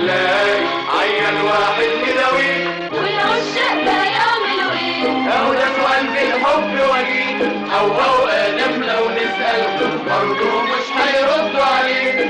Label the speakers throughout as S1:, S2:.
S1: نلاقي عيل واحد مداوي
S2: والعشاق بقى يعملوا ايه
S1: أهو ده سؤال في الحب وجيه حواء وآدم لو نسأل برضه مش هيردوا عليه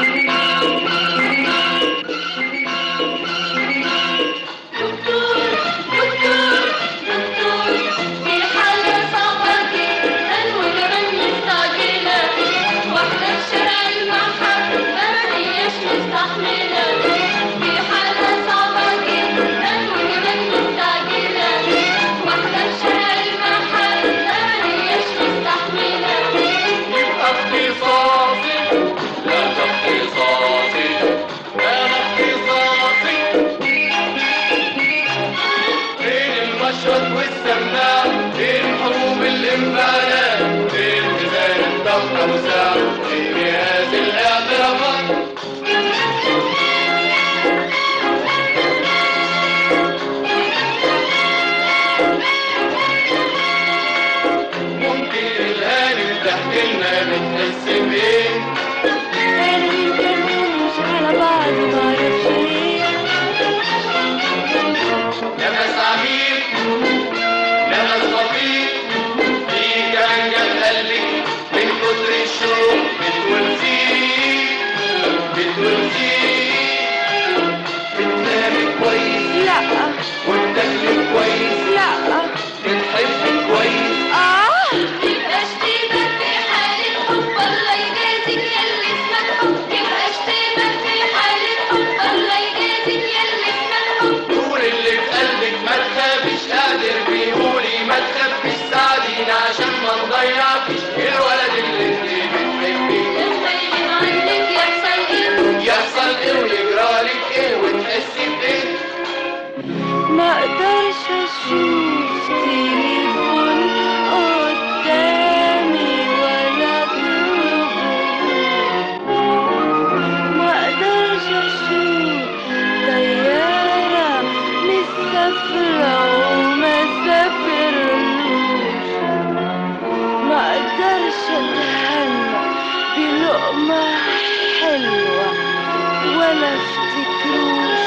S2: دكتور دكتور دكتور في حالة صعبة جدا وكمان مستعجلة واحدة في شارع المحل ما هياش مستحملة في حالة صعبة جدا وكمان مستعجلة واحدة في شارع المحل ما هياش مستحملة
S1: يبقى اختصاصي لا تختصاصي أنا اختصاصي فين المشرط والسماع فين حبوب الانفعالات فين ميزان الضغط مساع فين جهاز الاعترافات ممكن الهاني بتحكي لنا بتحس بايه
S2: أنا يمكن مش على بعض معرفش ليه
S1: نفس عميق نفس بطيء في جنجل قلبك من كتر الشوق بتولزيه بتولزيه بتنامي كويس
S2: لا
S1: وبتاكلي كويس
S2: لا
S1: بتحبي كويس
S2: آه يبقى اشتباك في حالة حب الله يجازيك ياللي اسمك حب يبقى اشتباك في حالة حب الله يجازيك ياللي اسمك حب
S1: قول اللي في قلبك ما تخافيش قادر بيقولي ما تخافيش ساعدينا عشان ما نضيعكيش الولد اللي انت بتحبيه
S2: لما يجي عندك يحصل ايه
S1: يحصل ايه ويجرالك ايه وتحسي بايه
S2: ما اقدرش اشوف تليفون قدامي ولا ما اقدرش اشوف طيارة مسافرة وما سافرلوش ما اقدرش اتهنى بلقمة حلوة ولا افتكروش